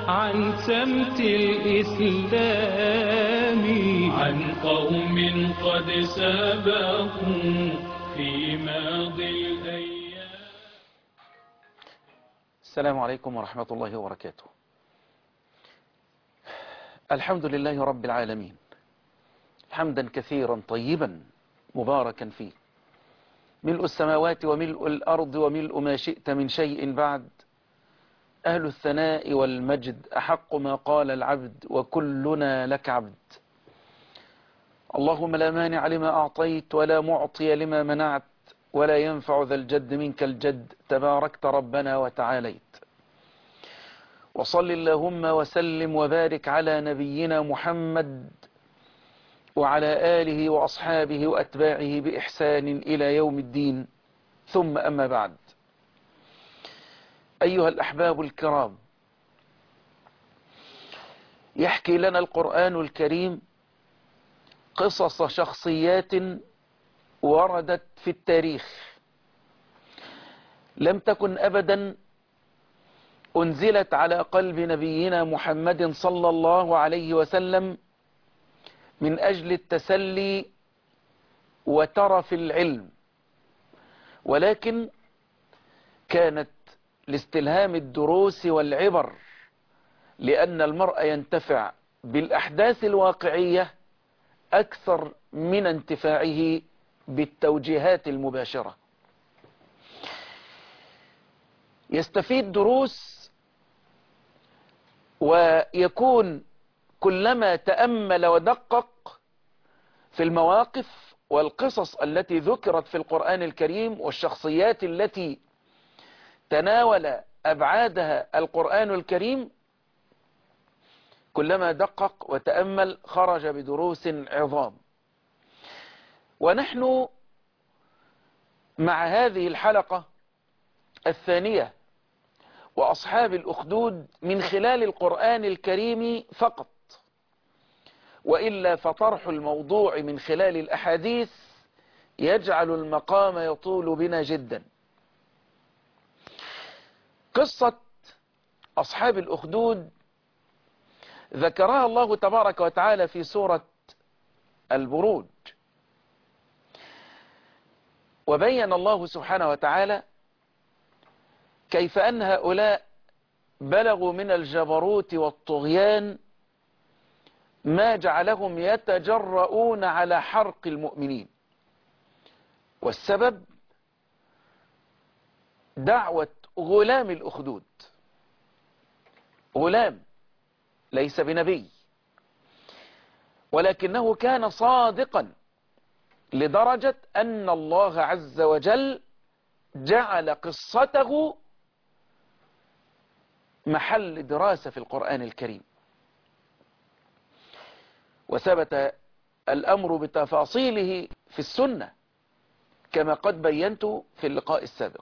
عن سمت الإسلام عن قوم قد سبقوا في ماضي الأيام السلام عليكم ورحمة الله وبركاته الحمد لله رب العالمين حمدا كثيرا طيبا مباركا فيه ملء السماوات وملء الأرض وملء ما شئت من شيء بعد أهل الثناء والمجد أحق ما قال العبد وكلنا لك عبد اللهم لا مانع لما أعطيت ولا معطي لما منعت ولا ينفع ذا الجد منك الجد تباركت ربنا وتعاليت وصل اللهم وسلم وبارك على نبينا محمد وعلى آله وأصحابه وأتباعه بإحسان إلى يوم الدين ثم أما بعد أيها الأحباب الكرام يحكي لنا القرآن الكريم قصص شخصيات وردت في التاريخ لم تكن أبدا أنزلت على قلب نبينا محمد صلى الله عليه وسلم من أجل التسلي وترف العلم ولكن كانت لاستلهام الدروس والعبر لأن المرء ينتفع بالأحداث الواقعية أكثر من انتفاعه بالتوجيهات المباشرة يستفيد دروس ويكون كلما تأمل ودقق في المواقف والقصص التي ذكرت في القرآن الكريم والشخصيات التي تناول أبعادها القرآن الكريم كلما دقق وتأمل خرج بدروس عظام ونحن مع هذه الحلقة الثانية وأصحاب الأخدود من خلال القرآن الكريم فقط وإلا فطرح الموضوع من خلال الأحاديث يجعل المقام يطول بنا جدا قصة أصحاب الأخدود ذكرها الله تبارك وتعالى في سورة البروج وبين الله سبحانه وتعالى كيف أن هؤلاء بلغوا من الجبروت والطغيان ما جعلهم يتجرؤون على حرق المؤمنين والسبب دعوة غلام الأخدود غلام ليس بنبي ولكنه كان صادقا لدرجة أن الله عز وجل جعل قصته محل دراسة في القرآن الكريم وثبت الأمر بتفاصيله في السنة كما قد بينت في اللقاء السابق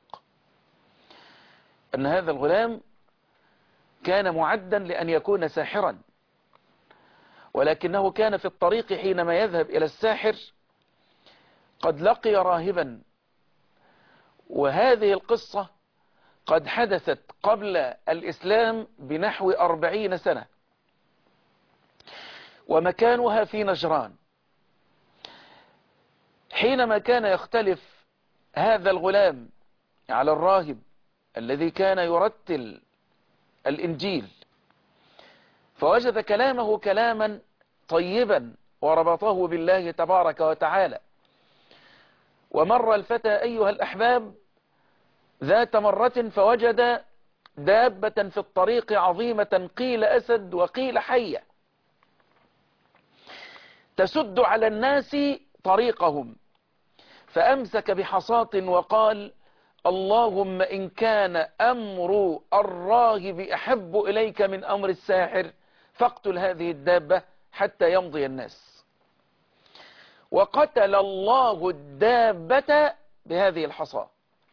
أن هذا الغلام كان معدا لأن يكون ساحرا ولكنه كان في الطريق حينما يذهب إلى الساحر قد لقي راهبا وهذه القصة قد حدثت قبل الإسلام بنحو أربعين سنة ومكانها في نجران حينما كان يختلف هذا الغلام على الراهب الذي كان يرتل الإنجيل فوجد كلامه كلاما طيبا وربطه بالله تبارك وتعالى ومر الفتى أيها الأحباب ذات مرة فوجد دابة في الطريق عظيمة قيل أسد وقيل حية تسد على الناس طريقهم فأمسك بحصاة وقال اللهم إن كان أمر الراهب أحب إليك من أمر الساحر فاقتل هذه الدابة حتى يمضي الناس وقتل الله الدابة بهذه الحصاة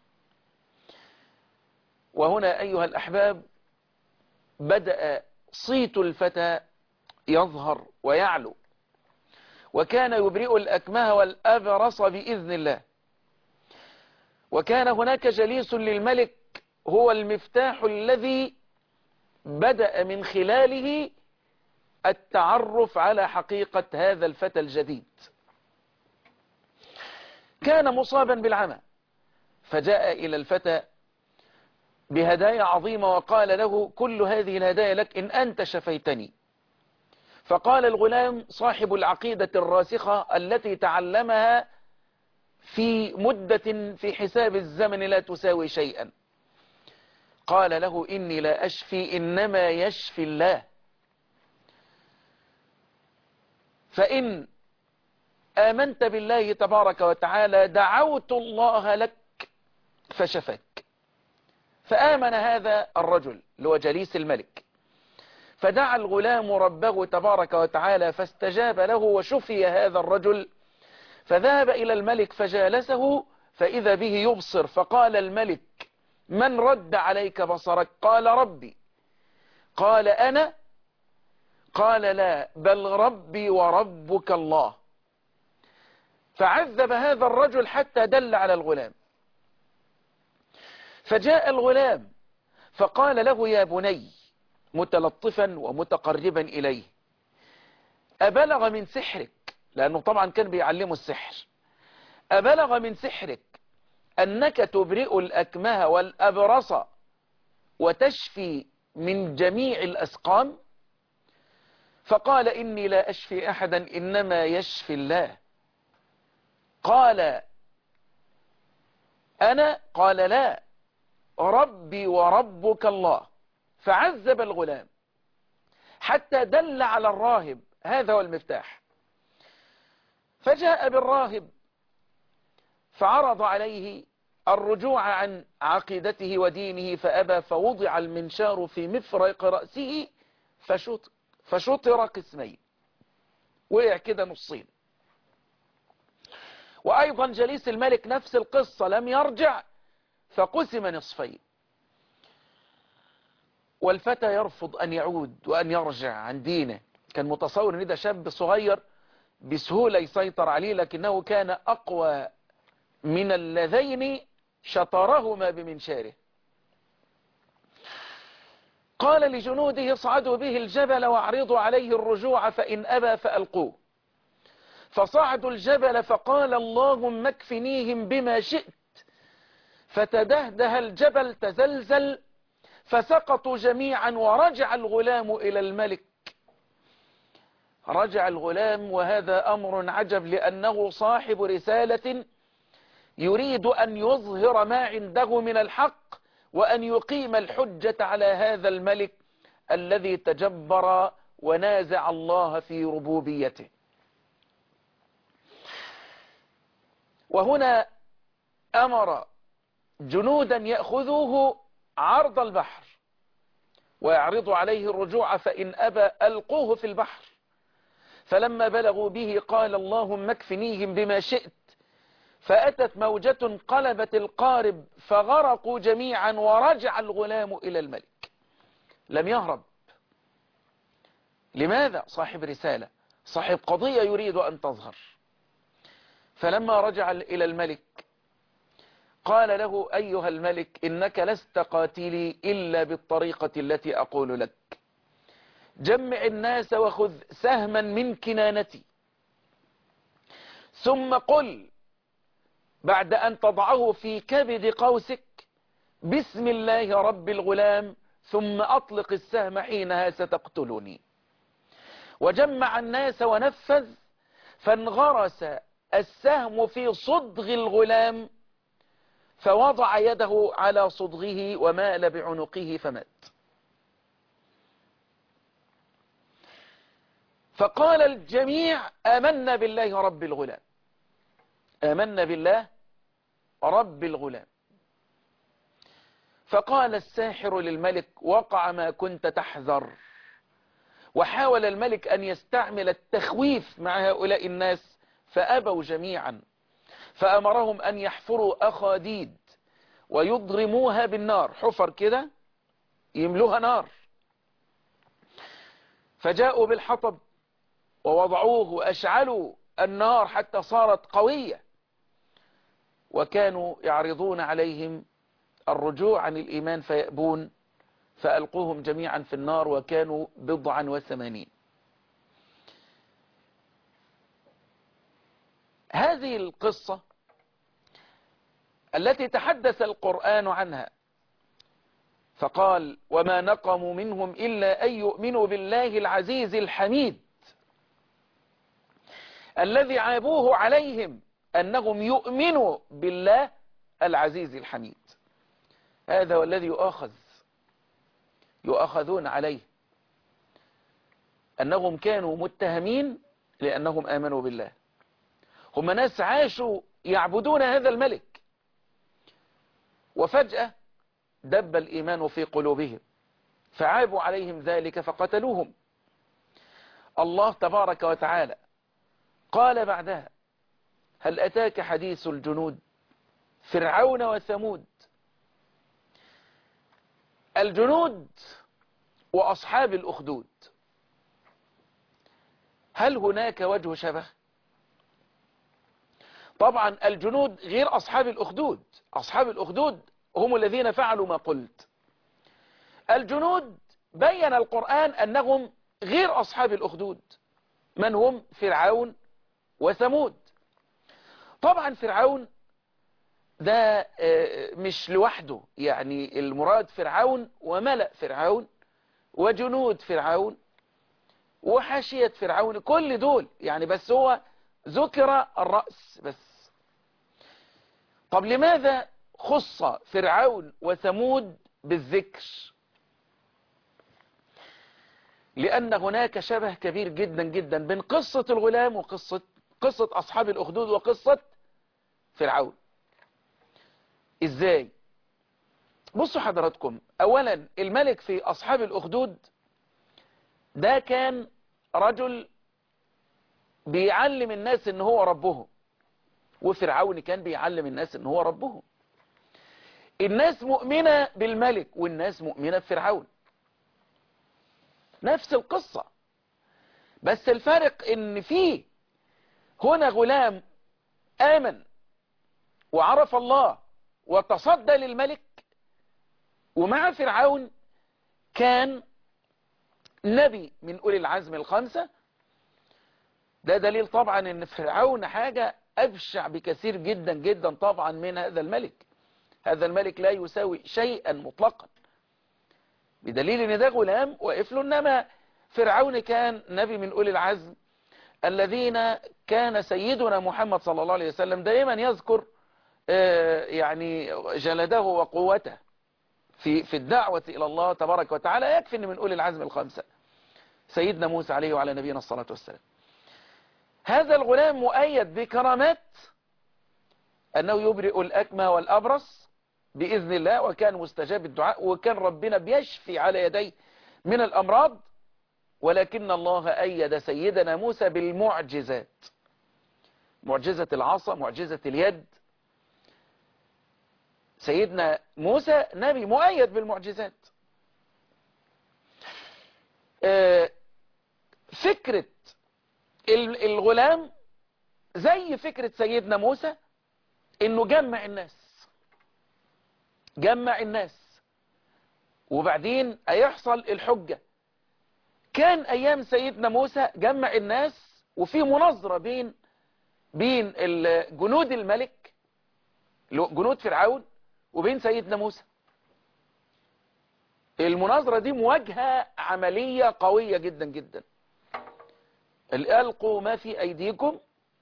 وهنا أيها الأحباب بدأ صيت الفتى يظهر ويعلو وكان يبرئ الأكمه والأبرص بإذن الله وكان هناك جليس للملك هو المفتاح الذي بدأ من خلاله التعرف على حقيقة هذا الفتى الجديد كان مصابا بالعمى فجاء إلى الفتى بهدايا عظيمة وقال له كل هذه الهدايا لك إن أنت شفيتني فقال الغلام صاحب العقيدة الراسخة التي تعلمها في مدة في حساب الزمن لا تساوي شيئا قال له إني لا أشفي إنما يشفي الله فإن آمنت بالله تبارك وتعالى دعوت الله لك فشفاك فآمن هذا الرجل اللي هو جليس الملك فدعا الغلام ربه تبارك وتعالى فاستجاب له وشفي هذا الرجل فذهب إلى الملك فجالسه فإذا به يبصر فقال الملك من رد عليك بصرك قال ربي قال أنا قال لا بل ربي وربك الله فعذب هذا الرجل حتى دل على الغلام فجاء الغلام فقال له يا بني متلطفا ومتقربا إليه أبلغ من سحرك لأنه طبعا كان بيعلمه السحر أبلغ من سحرك أنك تبرئ الأكمه والأبرص وتشفي من جميع الأسقام فقال إني لا أشفي أحدا إنما يشفي الله قال أنا قال لا ربي وربك الله فعذب الغلام حتى دل على الراهب هذا هو المفتاح فجاء بالراهب فعرض عليه الرجوع عن عقيدته ودينه فأبى فوضع المنشار في مفرق رأسه فشط فشطر قسمين وقع كده نصين وأيضا جليس الملك نفس القصة لم يرجع فقسم نصفين والفتى يرفض أن يعود وأن يرجع عن دينه كان متصور ان ده شاب صغير بسهولة يسيطر عليه لكنه كان أقوى من اللذين شطرهما بمنشاره قال لجنوده اصعدوا به الجبل واعرضوا عليه الرجوع فإن أبى فألقوه فصعدوا الجبل فقال اللهم اكفنيهم بما شئت فتدهده الجبل تزلزل فسقطوا جميعا ورجع الغلام إلى الملك رجع الغلام وهذا أمر عجب لأنه صاحب رسالة يريد أن يظهر ما عنده من الحق وأن يقيم الحجة على هذا الملك الذي تجبر ونازع الله في ربوبيته وهنا أمر جنودا يأخذوه عرض البحر ويعرض عليه الرجوع فإن أبى ألقوه في البحر فلما بلغوا به قال اللهم اكفنيهم بما شئت فأتت موجة قلبت القارب فغرقوا جميعا ورجع الغلام إلى الملك لم يهرب لماذا صاحب رسالة صاحب قضية يريد أن تظهر فلما رجع إلى الملك قال له أيها الملك إنك لست قاتلي إلا بالطريقة التي أقول لك جمع الناس وخذ سهما من كنانتي ثم قل بعد أن تضعه في كبد قوسك بسم الله رب الغلام ثم أطلق السهم حينها ستقتلني وجمع الناس ونفذ فانغرس السهم في صدغ الغلام فوضع يده على صدغه ومال بعنقه فمات فقال الجميع آمنا بالله رب الغلام آمنا بالله رب الغلام فقال الساحر للملك وقع ما كنت تحذر وحاول الملك أن يستعمل التخويف مع هؤلاء الناس فأبوا جميعا فأمرهم أن يحفروا أخاديد ويضرموها بالنار حفر كده يملوها نار فجاءوا بالحطب ووضعوه وأشعلوا النار حتى صارت قوية وكانوا يعرضون عليهم الرجوع عن الإيمان فيأبون فألقوهم جميعا في النار وكانوا بضعا وثمانين هذه القصة التي تحدث القرآن عنها فقال وما نقموا منهم إلا أن يؤمنوا بالله العزيز الحميد الذي عابوه عليهم أنهم يؤمنوا بالله العزيز الحميد هذا والذي يؤاخذ يؤاخذون عليه أنهم كانوا متهمين لأنهم آمنوا بالله هم ناس عاشوا يعبدون هذا الملك وفجأة دب الإيمان في قلوبهم فعابوا عليهم ذلك فقتلوهم الله تبارك وتعالى قال بعدها هل أتاك حديث الجنود فرعون وثمود الجنود وأصحاب الأخدود هل هناك وجه شبه طبعا الجنود غير أصحاب الأخدود أصحاب الأخدود هم الذين فعلوا ما قلت الجنود بين القرآن أنهم غير أصحاب الأخدود من هم فرعون وثمود طبعا فرعون ده مش لوحده يعني المراد فرعون وملأ فرعون وجنود فرعون وحاشية فرعون كل دول يعني بس هو ذكر الرأس بس طب لماذا خص فرعون وثمود بالذكر لأن هناك شبه كبير جدا جدا بين قصة الغلام وقصة قصة أصحاب الأخدود وقصة فرعون إزاي بصوا حضراتكم أولا الملك في أصحاب الأخدود ده كان رجل بيعلم الناس ان هو ربهم وفرعون كان بيعلم الناس ان هو ربهم الناس مؤمنة بالملك والناس مؤمنة بفرعون نفس القصة بس الفارق ان فيه هنا غلام آمن وعرف الله وتصدى للملك ومع فرعون كان نبي من أولي العزم الخمسة ده دليل طبعا ان فرعون حاجة أبشع بكثير جدا جدا طبعا من هذا الملك هذا الملك لا يساوي شيئا مطلقا بدليل ان ده غلام واقف له انما فرعون كان نبي من أولي العزم الذين كان سيدنا محمد صلى الله عليه وسلم دائما يذكر يعني جلده وقوته في في الدعوة إلى الله تبارك وتعالى يكفي ان من أولي العزم الخمسة سيدنا موسى عليه وعلى نبينا الصلاة والسلام هذا الغلام مؤيد بكرامات أنه يبرئ الأكمى والأبرص بإذن الله وكان مستجاب الدعاء وكان ربنا بيشفي على يديه من الأمراض ولكن الله أيد سيدنا موسى بالمعجزات معجزة العصا معجزة اليد سيدنا موسى نبي مؤيد بالمعجزات فكرة الغلام زي فكرة سيدنا موسى انه جمع الناس جمع الناس وبعدين هيحصل الحجة كان ايام سيدنا موسى جمع الناس وفي مناظرة بين بين جنود الملك جنود فرعون وبين سيدنا موسى المناظرة دي مواجهة عملية قوية جدا جدا ألقوا ما في أيديكم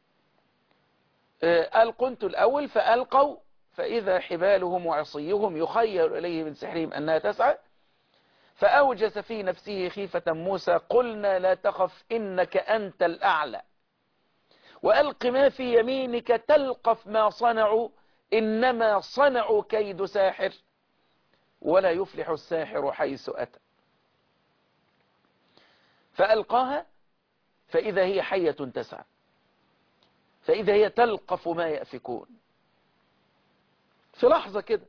ألقوا انتوا الأول فألقوا فإذا حبالهم وعصيهم يخيل إليه من سحرهم أنها تسعى فأوجس في نفسه خيفة موسى قلنا لا تخف إنك أنت الأعلى وألق ما في يمينك تلقف ما صنعوا إنما صنعوا كيد ساحر ولا يفلح الساحر حيث أتى فألقاها فإذا هي حية تسعى فإذا هي تلقف ما يأفكون في لحظة كده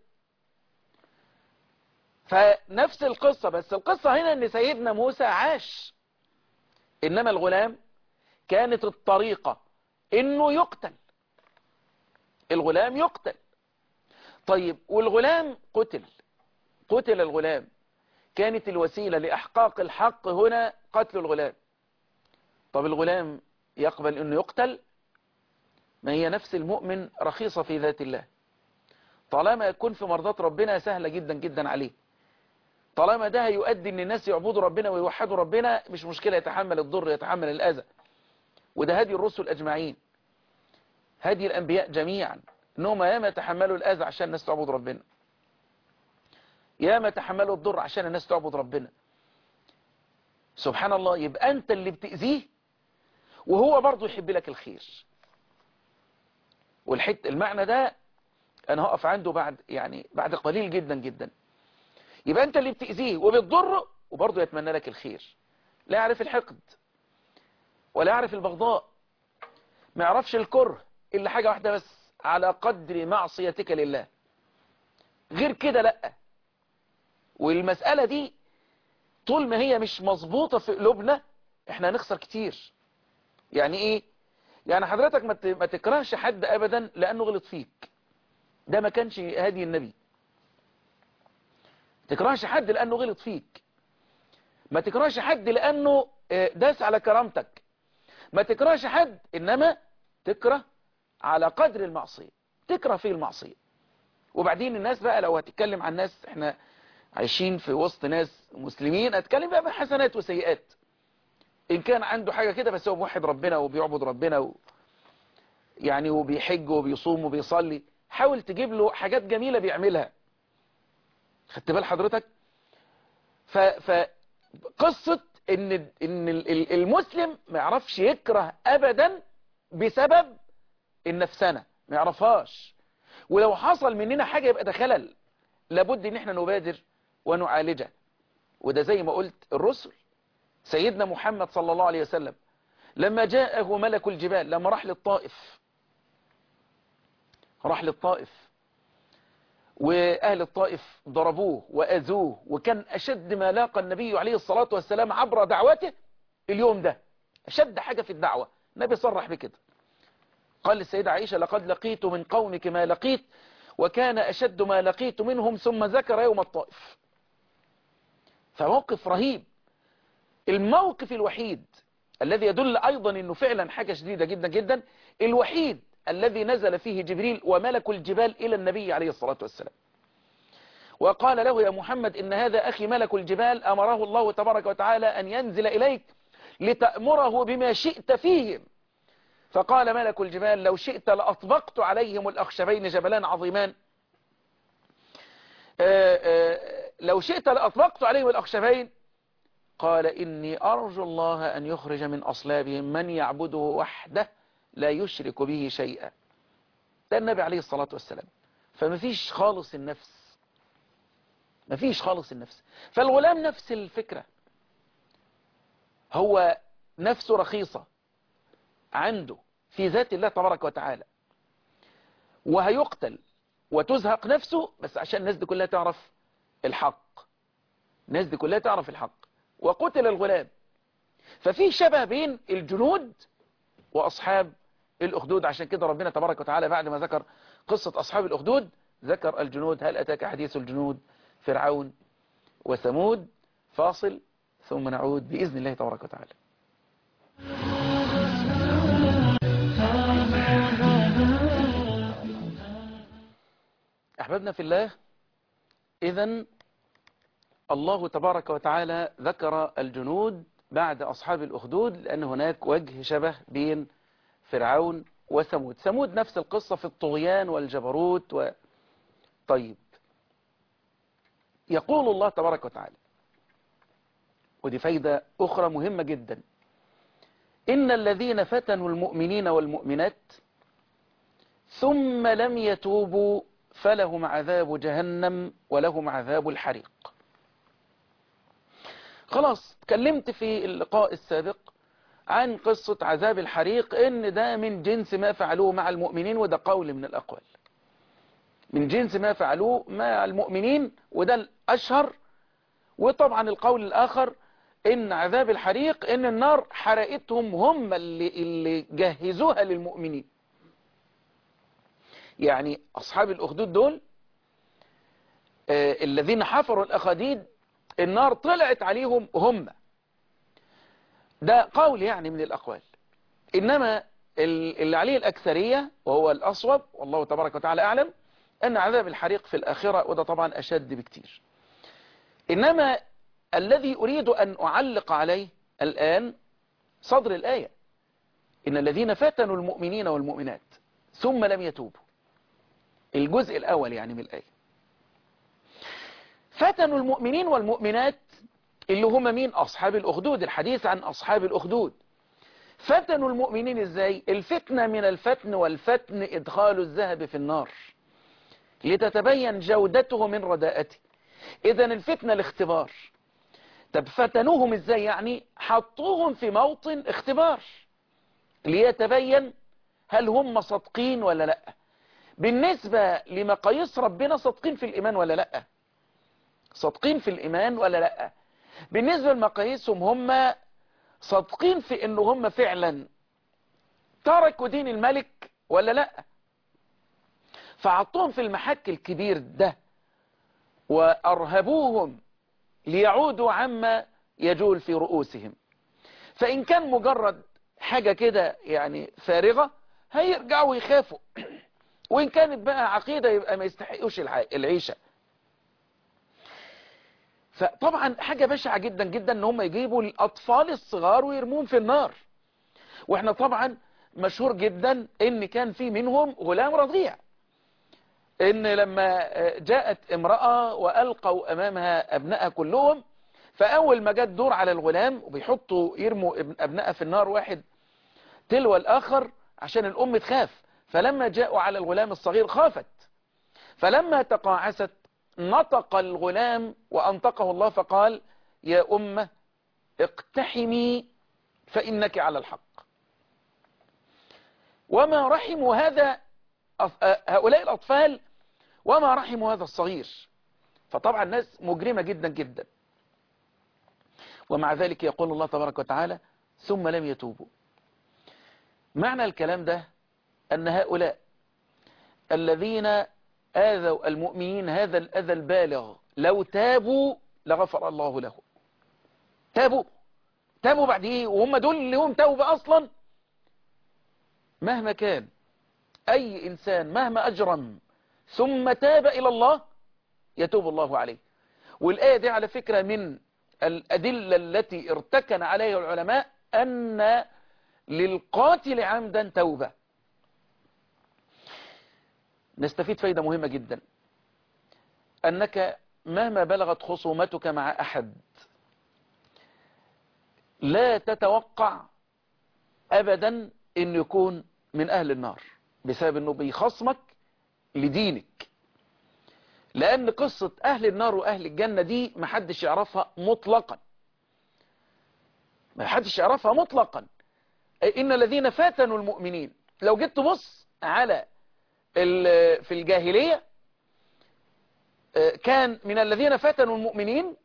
فنفس القصة بس القصة هنا ان سيدنا موسى عاش انما الغلام كانت الطريقة انه يقتل الغلام يقتل طيب والغلام قتل قتل الغلام كانت الوسيلة لإحقاق الحق هنا قتل الغلام طب الغلام يقبل أنه يقتل ما هي نفس المؤمن رخيصة في ذات الله طالما يكون في مرضات ربنا سهلة جدا جدا عليه طالما ده هيؤدي ان الناس يعبدوا ربنا ويوحدوا ربنا مش مشكلة يتحمل الضر يتحمل الأذى وده هدي الرسل أجمعين هدي الأنبياء جميعا انهم ياما يتحملوا الأذى عشان الناس تعبد ربنا ياما يتحملوا الضر عشان الناس تعبد ربنا سبحان الله يبقى أنت اللي بتأذيه وهو برضه يحب لك الخير والحت المعنى ده أنا هقف عنده بعد يعني بعد قليل جدا جدا يبقى أنت اللي بتأذيه وبتضره وبرضه يتمنى لك الخير لا يعرف الحقد ولا يعرف البغضاء ما يعرفش الكره إلا حاجة واحدة بس على قدر معصيتك لله غير كده لأ والمسألة دي طول ما هي مش مظبوطة في قلوبنا احنا هنخسر كتير يعني ايه يعني حضرتك ما تكرهش حد ابدا لانه غلط فيك ده ما كانش هدي النبي تكرهش حد لانه غلط فيك ما تكرهش حد لانه داس على كرامتك ما تكرهش حد انما تكره على قدر المعصية تكره فيه المعصية وبعدين الناس بقى لو هتتكلم عن ناس احنا عايشين في وسط ناس مسلمين اتكلم بقى بحسنات وسيئات ان كان عنده حاجة كده بس هو موحد ربنا وبيعبد ربنا و... يعني وبيحج وبيصوم وبيصلي حاول تجيب له حاجات جميلة بيعملها خدت بال حضرتك ف... فقصة ان ان المسلم ما يعرفش يكره ابدا بسبب النفسنة ما يعرفهاش ولو حصل مننا حاجة يبقى ده خلل لابد ان احنا نبادر ونعالجه وده زي ما قلت الرسل سيدنا محمد صلى الله عليه وسلم لما جاءه ملك الجبال لما راح للطائف راح للطائف وأهل الطائف ضربوه وأذوه وكان أشد ما لاقى النبي عليه الصلاة والسلام عبر دعوته اليوم ده أشد حاجة في الدعوة النبي صرح بكده قال للسيدة عائشة لقد لقيت من قومك ما لقيت وكان أشد ما لقيت منهم ثم ذكر يوم الطائف فموقف رهيب الموقف الوحيد الذي يدل أيضا أنه فعلا حاجة شديدة جدا جدا الوحيد الذي نزل فيه جبريل وملك الجبال إلى النبي عليه الصلاة والسلام وقال له يا محمد إن هذا أخي ملك الجبال أمره الله تبارك وتعالى أن ينزل إليك لتأمره بما شئت فيهم فقال ملك الجبال لو شئت لأطبقت عليهم الأخشبين جبلان عظيمان آآ آآ لو شئت لأطبقت عليهم الأخشبين قال إني أرجو الله أن يخرج من أصلابهم من يعبده وحده لا يشرك به شيئا ده النبي عليه الصلاة والسلام فمفيش خالص النفس مفيش خالص النفس فالغلام نفس الفكرة هو نفسه رخيصة عنده في ذات الله تبارك وتعالى وهيقتل وتزهق نفسه بس عشان الناس دي كلها تعرف الحق الناس دي كلها تعرف الحق وقتل الغلام ففي شبه بين الجنود وأصحاب الأخدود عشان كده ربنا تبارك وتعالى بعد ما ذكر قصة أصحاب الأخدود ذكر الجنود هل أتاك حديث الجنود فرعون وثمود فاصل ثم نعود بإذن الله تبارك وتعالى أحبابنا في الله إذا الله تبارك وتعالى ذكر الجنود بعد أصحاب الأخدود لأن هناك وجه شبه بين فرعون وثمود ثمود نفس القصة في الطغيان والجبروت و... طيب يقول الله تبارك وتعالى ودي فايدة أخرى مهمة جدا إن الذين فتنوا المؤمنين والمؤمنات ثم لم يتوبوا فلهم عذاب جهنم ولهم عذاب الحريق خلاص اتكلمت في اللقاء السابق عن قصة عذاب الحريق ان ده من جنس ما فعلوه مع المؤمنين وده قول من الأقوال من جنس ما فعلوه مع المؤمنين وده الأشهر وطبعا القول الآخر ان عذاب الحريق ان النار حرقتهم هم اللي, اللي جهزوها للمؤمنين يعني أصحاب الأخدود دول آه الذين حفروا الأخاديد النار طلعت عليهم هم ده قول يعني من الأقوال إنما اللي عليه الأكثرية وهو الأصوب والله تبارك وتعالى أعلم أن عذاب الحريق في الآخرة وده طبعا أشد بكتير إنما الذي أريد أن أعلق عليه الآن صدر الآية إن الذين فتنوا المؤمنين والمؤمنات ثم لم يتوبوا الجزء الأول يعني من الآية فتنوا المؤمنين والمؤمنات اللي هم مين أصحاب الأخدود الحديث عن أصحاب الأخدود فتنوا المؤمنين إزاي الفتنة من الفتن والفتن إدخال الذهب في النار لتتبين جودته من رداءته إذا الفتنة الاختبار طب فتنوهم إزاي يعني حطوهم في موطن اختبار ليتبين هل هم صادقين ولا لا بالنسبة لمقاييس ربنا صادقين في الإيمان ولا لا صادقين في الإيمان ولا لا بالنسبة لمقاييسهم هم صادقين في إنه هم فعلا تركوا دين الملك ولا لا فعطوهم في المحك الكبير ده وأرهبوهم ليعودوا عما يجول في رؤوسهم فإن كان مجرد حاجة كده يعني فارغة هيرجعوا يخافوا وإن كانت بقى عقيدة يبقى ما يستحقوش العيشة فطبعا حاجة بشعة جدا جدا ان هم يجيبوا الأطفال الصغار ويرموهم في النار واحنا طبعا مشهور جدا ان كان في منهم غلام رضيع ان لما جاءت امرأة وألقوا أمامها أبنائها كلهم فأول ما جت دور على الغلام وبيحطوا يرموا أبنائها في النار واحد تلو الآخر عشان الأم تخاف فلما جاءوا على الغلام الصغير خافت فلما تقاعست نطق الغلام وأنطقه الله فقال يا أمة اقتحمي فإنك على الحق وما رحموا هذا هؤلاء الأطفال وما رحموا هذا الصغير فطبعا الناس مجرمة جدا جدا ومع ذلك يقول الله تبارك وتعالى ثم لم يتوبوا معنى الكلام ده أن هؤلاء الذين آذوا المؤمنين هذا الأذى البالغ لو تابوا لغفر الله له تابوا تابوا بعد ايه وهم دول اللي هم توبة أصلا مهما كان أي إنسان مهما أجرم ثم تاب إلى الله يتوب الله عليه والآية دي على فكرة من الأدلة التي ارتكن عليها العلماء أن للقاتل عمدا توبة نستفيد فايدة مهمة جدا أنك مهما بلغت خصومتك مع أحد لا تتوقع أبدا أن يكون من أهل النار بسبب أنه بيخصمك لدينك لأن قصة أهل النار وأهل الجنة دي محدش يعرفها مطلقا محدش يعرفها مطلقا إن الذين فاتنوا المؤمنين لو جيت تبص على في الجاهلية كان من الذين فتنوا المؤمنين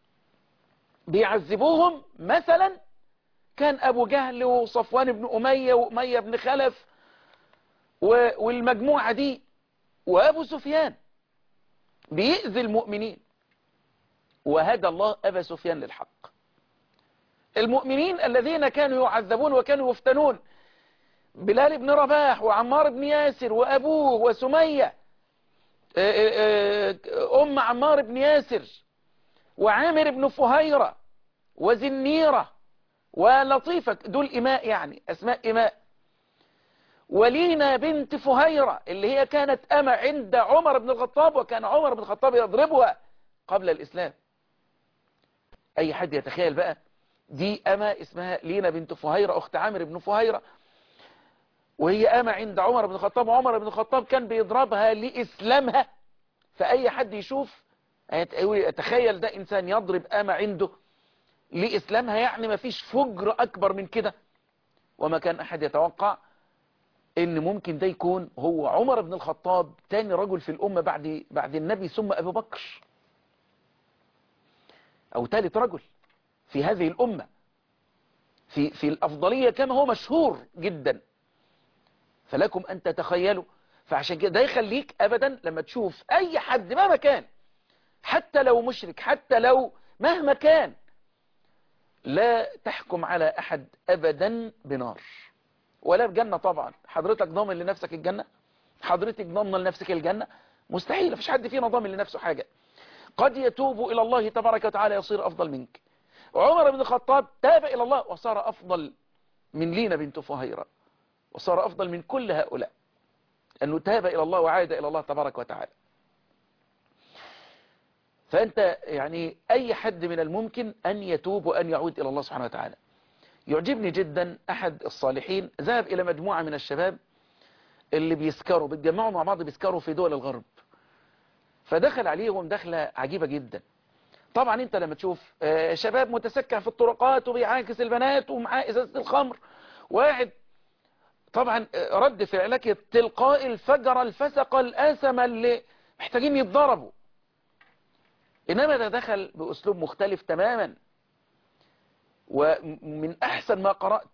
بيعذبوهم مثلا كان أبو جهل وصفوان بن أمية وأمية بن خلف والمجموعة دي وأبو سفيان بيأذي المؤمنين وهدى الله أبا سفيان للحق المؤمنين الذين كانوا يعذبون وكانوا يفتنون بلال بن رباح وعمار بن ياسر وأبوه وسمية أم عمار بن ياسر وعامر بن فهيرة وزنيرة ولطيفة دول إماء يعني أسماء إماء ولينا بنت فهيرة اللي هي كانت أما عند عمر بن الخطاب وكان عمر بن الخطاب يضربها قبل الإسلام أي حد يتخيل بقى دي أما اسمها لينا بنت فهيرة أخت عامر بن فهيرة وهي أما عند عمر بن الخطاب وعمر بن الخطاب كان بيضربها لإسلامها فأي حد يشوف يتخيل ده إنسان يضرب أما عنده لإسلامها يعني ما فيش فجر أكبر من كده وما كان أحد يتوقع ان ممكن ده يكون هو عمر بن الخطاب تاني رجل في الأمة بعد بعد النبي ثم أبو بكر أو ثالث رجل في هذه الأمة في في الأفضلية كما هو مشهور جدا فلكم أن تتخيلوا فعشان كده ده يخليك أبدا لما تشوف أي حد مهما كان حتى لو مشرك حتى لو مهما كان لا تحكم على أحد أبدا بنار ولا بجنة طبعا حضرتك ضامن لنفسك الجنة حضرتك ضامنه لنفسك الجنة مستحيل مفيش حد فينا ضامن لنفسه حاجة قد يتوب إلى الله تبارك وتعالى يصير أفضل منك عمر بن الخطاب تاب إلى الله وصار أفضل من لينا بنت فهيرة وصار أفضل من كل هؤلاء أنه تاب إلى الله وعاد إلى الله تبارك وتعالى فأنت يعني أي حد من الممكن أن يتوب وأن يعود إلى الله سبحانه وتعالى يعجبني جدا أحد الصالحين ذهب إلى مجموعة من الشباب اللي بيسكروا بيتجمعوا مع بعض بيسكروا في دول الغرب فدخل عليهم دخلة عجيبة جدا طبعا انت لما تشوف شباب متسكع في الطرقات وبيعاكس البنات ومعاه ازازة الخمر واحد طبعا رد فعلك تلقاء الفجر الفسق الآثم اللي محتاجين يتضربوا إنما ده دخل بأسلوب مختلف تماما ومن أحسن ما قرأت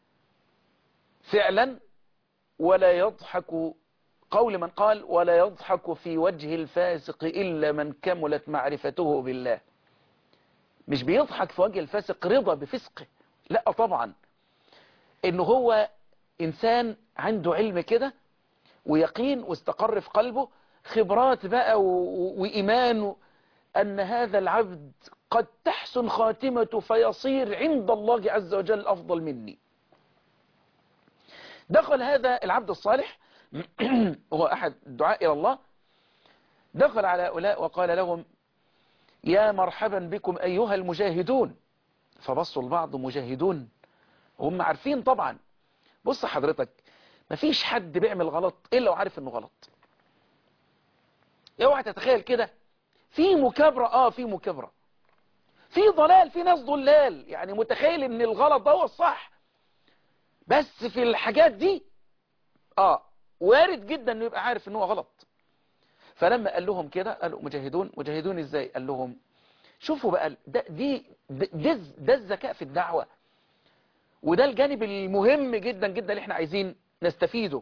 فعلا ولا يضحك قول من قال ولا يضحك في وجه الفاسق إلا من كملت معرفته بالله مش بيضحك في وجه الفاسق رضا بفسقه لا طبعا انه هو انسان عنده علم كده ويقين واستقر في قلبه خبرات بقى وإيمان أن هذا العبد قد تحسن خاتمته فيصير عند الله عز وجل أفضل مني دخل هذا العبد الصالح هو أحد الدعاء إلى الله دخل على هؤلاء وقال لهم يا مرحبا بكم أيها المجاهدون فبصوا البعض مجاهدون هم عارفين طبعا بص حضرتك مفيش حد بيعمل غلط إلا وعارف إنه غلط اوعى تتخيل كده في مكابرة اه في مكابرة في ضلال في ناس ضلال يعني متخيل ان الغلط ده هو الصح بس في الحاجات دي اه وارد جدا انه يبقى عارف ان هو غلط فلما قال لهم كده قالوا مجاهدون مجاهدون ازاي قال لهم شوفوا بقى ده دي ده, ده الذكاء في الدعوة وده الجانب المهم جدا جدا اللي احنا عايزين نستفيده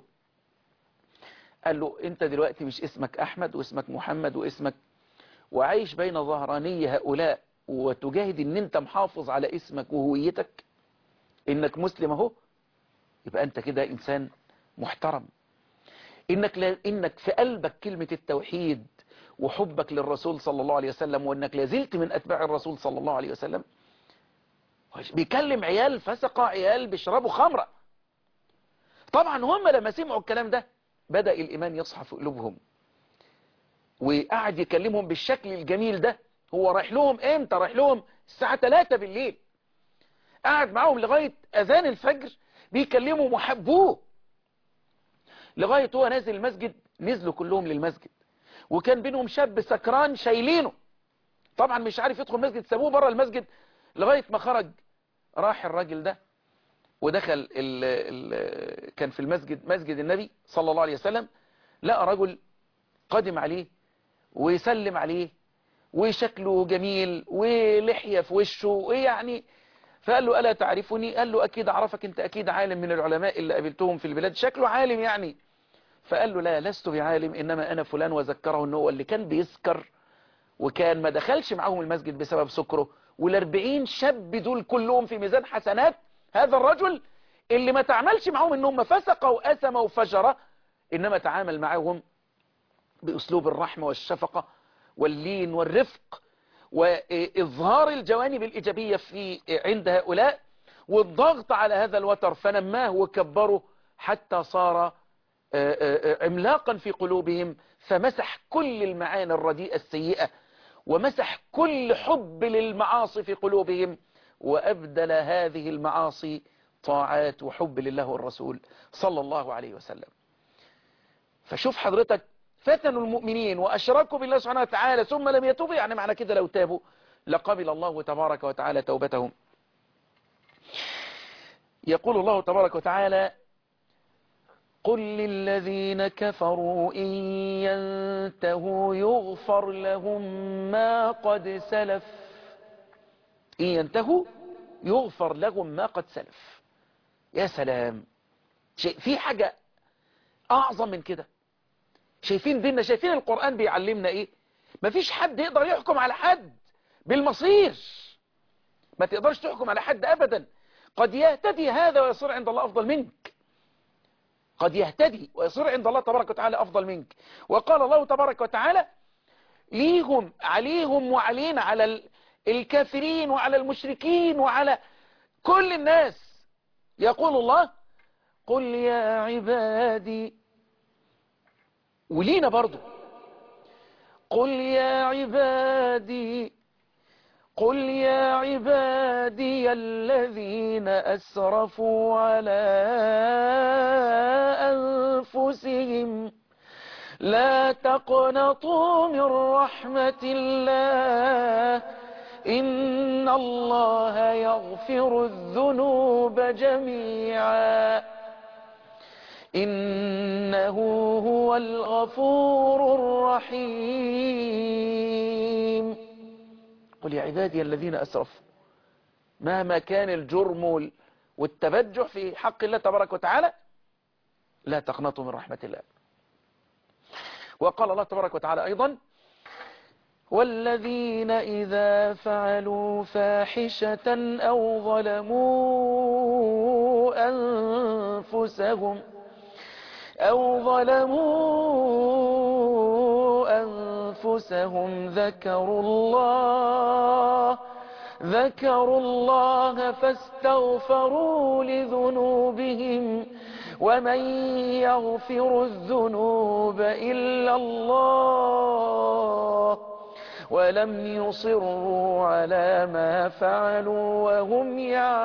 قال له انت دلوقتي مش اسمك احمد واسمك محمد واسمك وعايش بين ظهراني هؤلاء وتجاهد ان انت محافظ على اسمك وهويتك انك مسلم اهو يبقى انت كده انسان محترم انك لا انك في قلبك كلمة التوحيد وحبك للرسول صلى الله عليه وسلم وانك لازلت من اتباع الرسول صلى الله عليه وسلم بيكلم عيال فسقة عيال بيشربوا خمرة طبعا هم لما سمعوا الكلام ده بدأ الإيمان يصحى في قلوبهم وقعد يكلمهم بالشكل الجميل ده هو رايح لهم امتى رايح لهم الساعة 3 بالليل قعد معاهم لغاية أذان الفجر بيكلموا محبوه لغاية هو نازل المسجد نزلوا كلهم للمسجد وكان بينهم شاب سكران شايلينه طبعا مش عارف يدخل المسجد سابوه بره المسجد لغاية ما خرج راح الراجل ده ودخل ال ال كان في المسجد مسجد النبي صلى الله عليه وسلم لقى رجل قدم عليه ويسلم عليه وشكله جميل ولحية في وشه ويعني فقال له ألا تعرفني قال له أكيد أعرفك أنت أكيد عالم من العلماء اللي قابلتهم في البلاد شكله عالم يعني فقال له لا لست بعالم إنما أنا فلان وذكره أنه هو اللي كان بيسكر وكان ما دخلش معاهم المسجد بسبب سكره والاربعين شاب دول كلهم في ميزان حسنات هذا الرجل اللي ما تعملش معاهم انهم فسقوا وأثموا وفجرة إنما تعامل معاهم بأسلوب الرحمة والشفقة واللين والرفق وإظهار الجوانب الإيجابية في عند هؤلاء والضغط على هذا الوتر فنماه وكبره حتى صار عملاقا في قلوبهم فمسح كل المعاني الرديئة السيئة ومسح كل حب للمعاصي في قلوبهم وأبدل هذه المعاصي طاعات وحب لله والرسول صلى الله عليه وسلم فشوف حضرتك فتنوا المؤمنين وأشركوا بالله سبحانه وتعالى ثم لم يتوبوا يعني معنى كده لو تابوا لقبل الله تبارك وتعالى توبتهم يقول الله تبارك وتعالى قل للذين كفروا إن ينتهوا يغفر لهم ما قد سلف إن ينتهوا يغفر لهم ما قد سلف يا سلام شيء في حاجة أعظم من كده شايفين ديننا شايفين القرآن بيعلمنا إيه مفيش حد يقدر يحكم على حد بالمصير ما تقدرش تحكم على حد أبدا قد يهتدي هذا ويصير عند الله أفضل منك قد يهتدي ويصير عند الله تبارك وتعالى أفضل منك وقال الله تبارك وتعالى ليهم عليهم وعلينا على الكافرين وعلى المشركين وعلى كل الناس يقول الله قل يا عبادي ولينا برضو قل يا عبادي قل يا عبادي الذين أسرفوا على أنفسهم لا تقنطوا من رحمة الله إن الله يغفر الذنوب جميعا إنه هو الغفور الرحيم قل يا عبادي الذين أسرفوا مهما كان الجرم والتبجح في حق الله تبارك وتعالى لا تقنطوا من رحمة الله وقال الله تبارك وتعالى أيضا والذين إذا فعلوا فاحشة أو ظلموا أنفسهم أو ظلموا أنفسهم ذكروا الله ذكروا الله فاستغفروا لذنوبهم ومن يغفر الذنوب إلا الله ولم يصروا على ما فعلوا وهم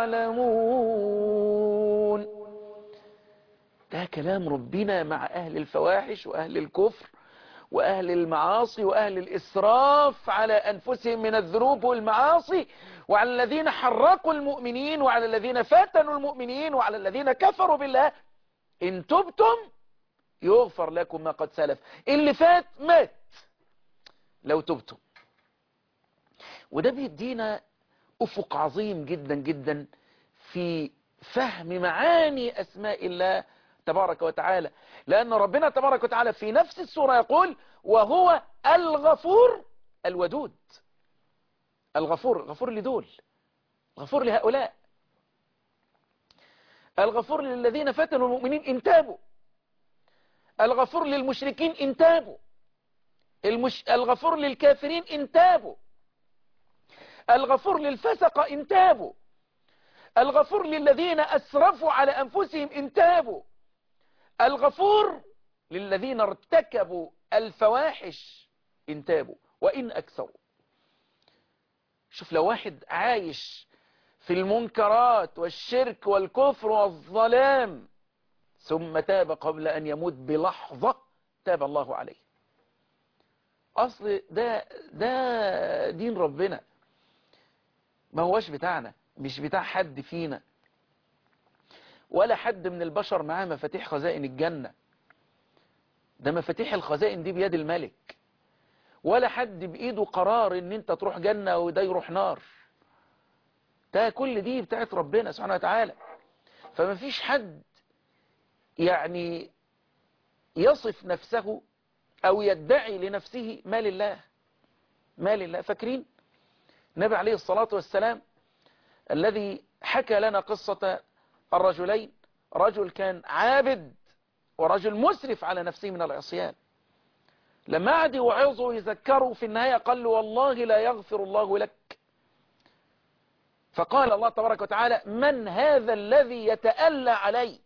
يعلمون ده كلام ربنا مع أهل الفواحش وأهل الكفر وأهل المعاصي وأهل الإسراف على أنفسهم من الذنوب والمعاصي وعلى الذين حرقوا المؤمنين وعلى الذين فتنوا المؤمنين وعلى الذين كفروا بالله إن تبتم يغفر لكم ما قد سلف اللي فات مات لو تبتم وده بيدينا أفق عظيم جدا جدا في فهم معاني أسماء الله تبارك وتعالى لأن ربنا تبارك وتعالى في نفس السورة يقول وهو الغفور الودود الغفور غفور لدول غفور لهؤلاء الغفور للذين فتنوا المؤمنين إن تابوا الغفور للمشركين إن تابوا المش... الغفور للكافرين إن تابوا الغفور للفسق إن تابوا الغفور للذين أسرفوا على أنفسهم إن تابوا الغفور للذين ارتكبوا الفواحش إن تابوا وإن أكثروا شوف لو واحد عايش في المنكرات والشرك والكفر والظلام ثم تاب قبل أن يموت بلحظة تاب الله عليه أصل ده ده دين ربنا ما هوش بتاعنا مش بتاع حد فينا ولا حد من البشر معاه مفاتيح خزائن الجنة ده مفاتيح الخزائن دي بيد الملك ولا حد بإيده قرار ان انت تروح جنة وده يروح نار ده كل دي بتاعت ربنا سبحانه وتعالى فما فيش حد يعني يصف نفسه او يدعي لنفسه ما لله ما لله فاكرين النبي عليه الصلاة والسلام الذي حكى لنا قصة الرجلين رجل كان عابد ورجل مسرف على نفسه من العصيان لما قعد يوعظه ويذكره في النهاية قال له والله لا يغفر الله لك فقال الله تبارك وتعالى من هذا الذي يتألى علي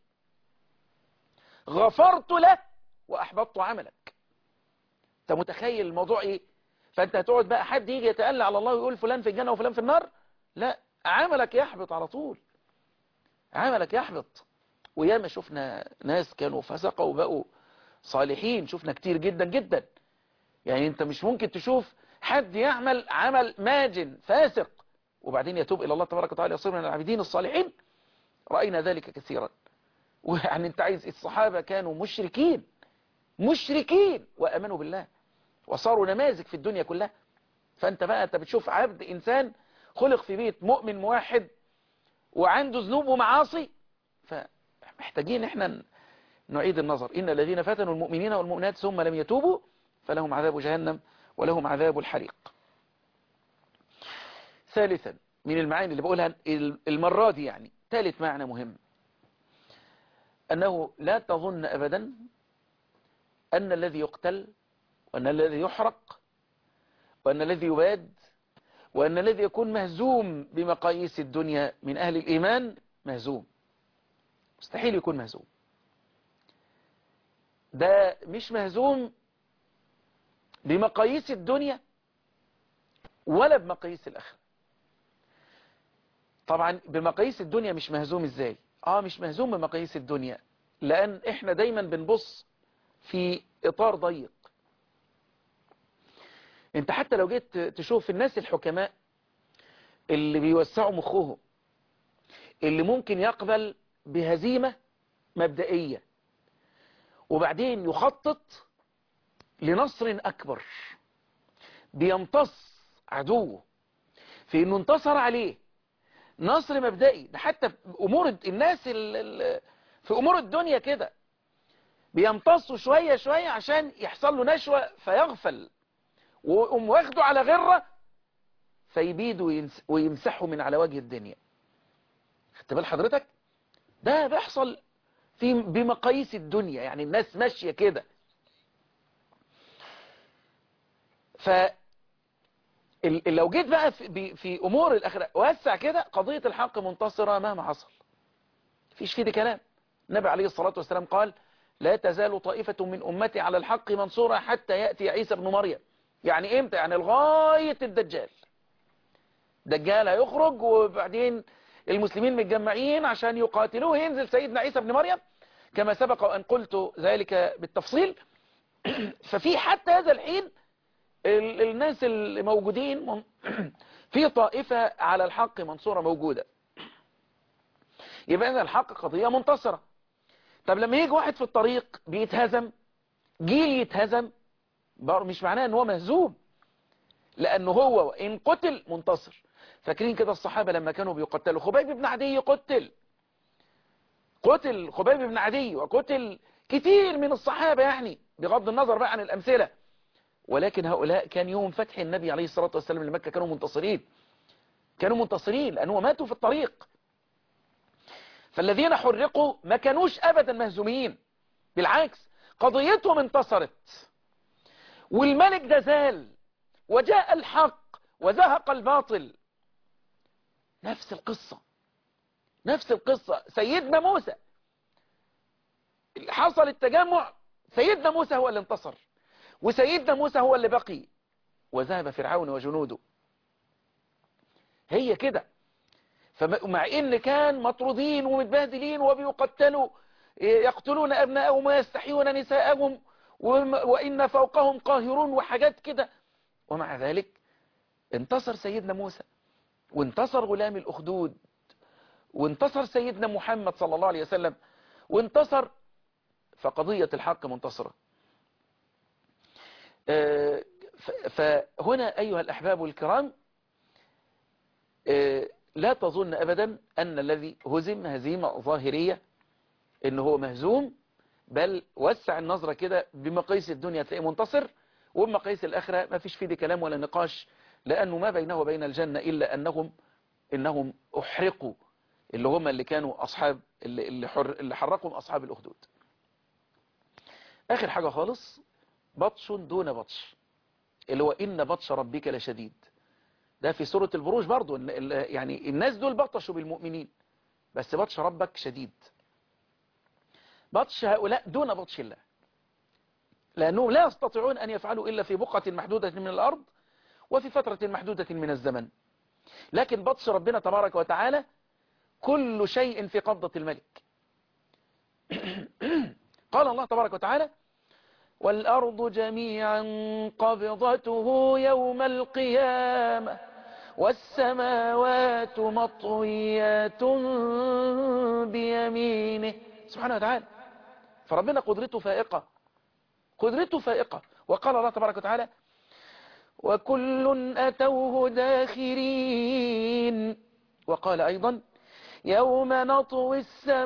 غفرت له وأحبطت عملك انت متخيل الموضوع ايه فانت هتقعد بقى حد يجي يتألى على الله ويقول فلان في الجنة وفلان في النار لا عملك يحبط على طول عملك يحبط وياما شفنا ناس كانوا فسقوا وبقوا صالحين شفنا كتير جدا جدا يعني انت مش ممكن تشوف حد يعمل عمل ماجن فاسق وبعدين يتوب الى الله تبارك وتعالى يصير من العابدين الصالحين رأينا ذلك كثيرا ويعني انت عايز الصحابة كانوا مشركين مشركين وامنوا بالله وصاروا نماذج في الدنيا كلها فانت بقى انت بتشوف عبد انسان خلق في بيت مؤمن موحد وعنده ذنوب ومعاصي فمحتاجين احنا نعيد النظر إن الذين فتنوا المؤمنين والمؤمنات ثم لم يتوبوا فلهم عذاب جهنم ولهم عذاب الحريق ثالثا من المعاني اللي بقولها المرة دي يعني ثالث معنى مهم أنه لا تظن أبدا أن الذي يقتل وأن الذي يحرق وأن الذي يباد وأن الذي يكون مهزوم بمقاييس الدنيا من أهل الإيمان مهزوم مستحيل يكون مهزوم ده مش مهزوم بمقاييس الدنيا ولا بمقاييس الآخرة طبعا بمقاييس الدنيا مش مهزوم ازاي اه مش مهزوم بمقاييس الدنيا لان احنا دايما بنبص في اطار ضيق انت حتى لو جيت تشوف الناس الحكماء اللي بيوسعوا مخهم اللي ممكن يقبل بهزيمة مبدئية وبعدين يخطط لنصر أكبر بيمتص عدوه في انه انتصر عليه نصر مبدئي ده حتى في امور الناس ال ال في امور الدنيا كده بيمتصوا شوية شوية عشان يحصل له نشوة فيغفل ويقوم واخده على غرة فيبيد ويمسحه من على وجه الدنيا خدت بال حضرتك ده بيحصل في بمقاييس الدنيا يعني الناس ماشية كده ف لو جيت بقى في, في امور الاخره وسع كده قضية الحق منتصرة مهما حصل فيش فيه كلام النبي عليه الصلاة والسلام قال لا تزال طائفة من امتي على الحق منصورة حتى يأتي عيسى بن مريم يعني امتى يعني لغاية الدجال دجال هيخرج وبعدين المسلمين متجمعين عشان يقاتلوه ينزل سيدنا عيسى بن مريم كما سبق أن قلت ذلك بالتفصيل ففي حتى هذا الحين الناس اللي موجودين في طائفة على الحق منصورة موجودة يبقى أن الحق قضية منتصرة طب لما يجي واحد في الطريق بيتهزم جيل يتهزم مش معناه ان هو مهزوم لانه هو ان قتل منتصر فاكرين كده الصحابة لما كانوا بيقتلوا خبيب بن عدي قتل قتل خبيب بن عدي وقتل كتير من الصحابة يعني بغض النظر بقى عن الأمثلة ولكن هؤلاء كان يوم فتح النبي عليه الصلاة والسلام لمكة كانوا منتصرين كانوا منتصرين لأنهم ماتوا في الطريق فالذين حرقوا ما كانوش أبدا مهزومين بالعكس قضيتهم انتصرت والملك ده زال وجاء الحق وزهق الباطل نفس القصة نفس القصة سيدنا موسى حصل التجمع سيدنا موسى هو اللي انتصر وسيدنا موسى هو اللي بقي وذهب فرعون وجنوده هي كده فمع ان كان مطرودين ومتبهدلين وبيقتلوا يقتلون ابناءهم ويستحيون نساءهم وان فوقهم قاهرون وحاجات كده ومع ذلك انتصر سيدنا موسى وانتصر غلام الاخدود وانتصر سيدنا محمد صلى الله عليه وسلم وانتصر فقضية الحق منتصرة فهنا أيها الأحباب الكرام لا تظن أبدا أن الذي هزم هزيمة ظاهرية إن هو مهزوم بل وسع النظرة كده بمقاييس الدنيا تلاقيه منتصر وبمقاييس الآخرة ما فيش فيه دي كلام ولا نقاش لأنه ما بينه وبين الجنة إلا أنهم إنهم أحرقوا اللي هم اللي كانوا أصحاب اللي, اللي, حر اللي حرقهم أصحاب الأخدود آخر حاجة خالص بطش دون بطش اللي هو إن بطش ربك لشديد ده في سورة البروج برضو يعني الناس دول بطشوا بالمؤمنين بس بطش ربك شديد بطش هؤلاء دون بطش الله لأنهم لا يستطيعون أن يفعلوا إلا في بقعة محدودة من الأرض وفي فترة محدودة من الزمن لكن بطش ربنا تبارك وتعالى كل شيء في قبضة الملك قال الله تبارك وتعالى والأرض جميعا قبضته يوم القيامة والسماوات مطويات بيمينه سبحانه وتعالى فربنا قدرته فائقة قدرته فائقة وقال الله تبارك وتعالى وكل أتوه داخرين وقال أيضا يوم نطوي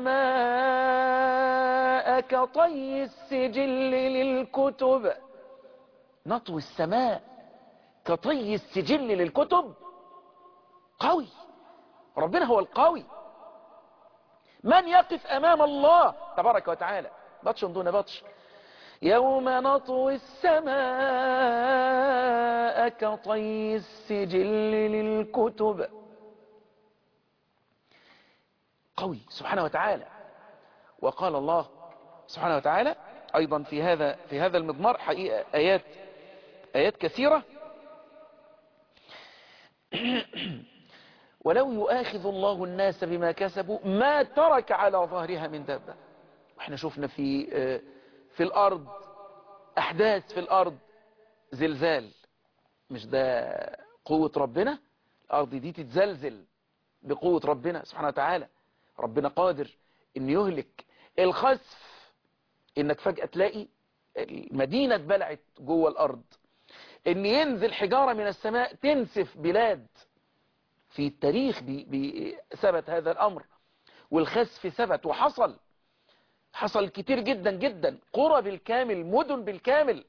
السماء كطي السجل للكتب نطوي السماء كطي السجل للكتب قوي ربنا هو القوي من يقف أمام الله تبارك وتعالى بطش دون بطش يوم نطوي السماء كطي السجل للكتب قوي سبحانه وتعالى وقال الله سبحانه وتعالى أيضا في هذا في هذا المضمار حقيقة آيات آيات كثيرة ولو يؤاخذ الله الناس بما كسبوا ما ترك على ظهرها من دابة واحنا شفنا في في الأرض أحداث في الأرض زلزال مش ده قوة ربنا الأرض دي تتزلزل بقوة ربنا سبحانه وتعالى ربنا قادر ان يهلك الخسف انك فجأة تلاقي المدينة اتبلعت جوه الأرض ان ينزل حجارة من السماء تنسف بلاد في التاريخ بي بي ثبت هذا الأمر والخسف ثبت وحصل حصل كتير جدا جدا قرى بالكامل مدن بالكامل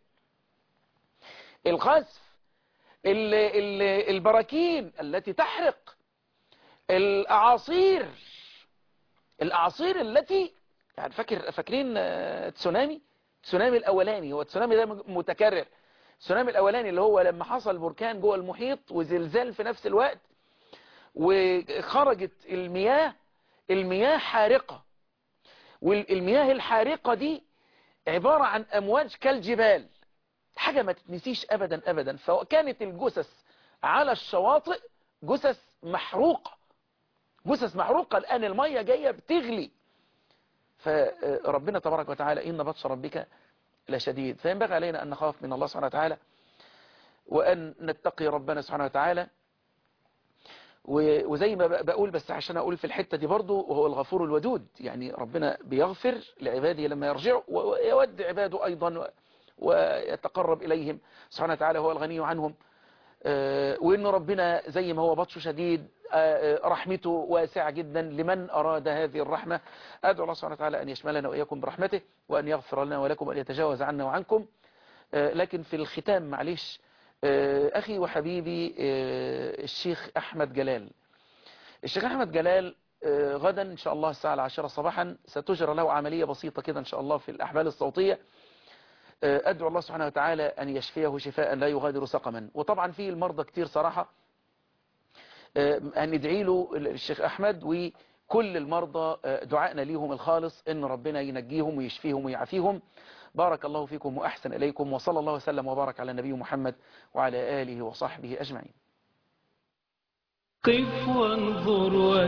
الخسف ال ال البراكين التي تحرق الأعاصير الأعاصير التي يعني فاكر فاكرين تسونامي تسونامي الأولاني هو التسونامي ده متكرر التسونامي الأولاني اللي هو لما حصل بركان جوه المحيط وزلزال في نفس الوقت وخرجت المياه المياه حارقة والمياه الحارقة دي عبارة عن أمواج كالجبال حاجة ما تتنسيش أبدا أبدا فكانت الجثث على الشواطئ جثث محروقة جثث محروقة الآن المية جاية بتغلي فربنا تبارك وتعالى إن بطش ربك لشديد فينبغي علينا أن نخاف من الله سبحانه وتعالى وأن نتقي ربنا سبحانه وتعالى وزي ما بقول بس عشان أقول في الحتة دي برضو وهو الغفور الودود يعني ربنا بيغفر لعباده لما يرجعوا ويود عباده أيضا ويتقرب إليهم سبحانه وتعالى هو الغني عنهم وإن ربنا زي ما هو بطشه شديد رحمته واسعة جدا لمن أراد هذه الرحمة أدعو الله سبحانه وتعالى أن يشملنا وإياكم برحمته وأن يغفر لنا ولكم وأن يتجاوز عنا وعنكم لكن في الختام معلش أخي وحبيبي الشيخ أحمد جلال الشيخ أحمد جلال غدا إن شاء الله الساعة العاشرة صباحا ستجرى له عملية بسيطة كده إن شاء الله في الأحبال الصوتية أدعو الله سبحانه وتعالى أن يشفيه شفاء لا يغادر سقما وطبعا في المرضى كتير صراحة هندعي له الشيخ أحمد وكل المرضى دعائنا ليهم الخالص إن ربنا ينجيهم ويشفيهم ويعافيهم بارك الله فيكم وأحسن إليكم وصلى الله وسلم وبارك على النبي محمد وعلى آله وصحبه أجمعين قف وانظر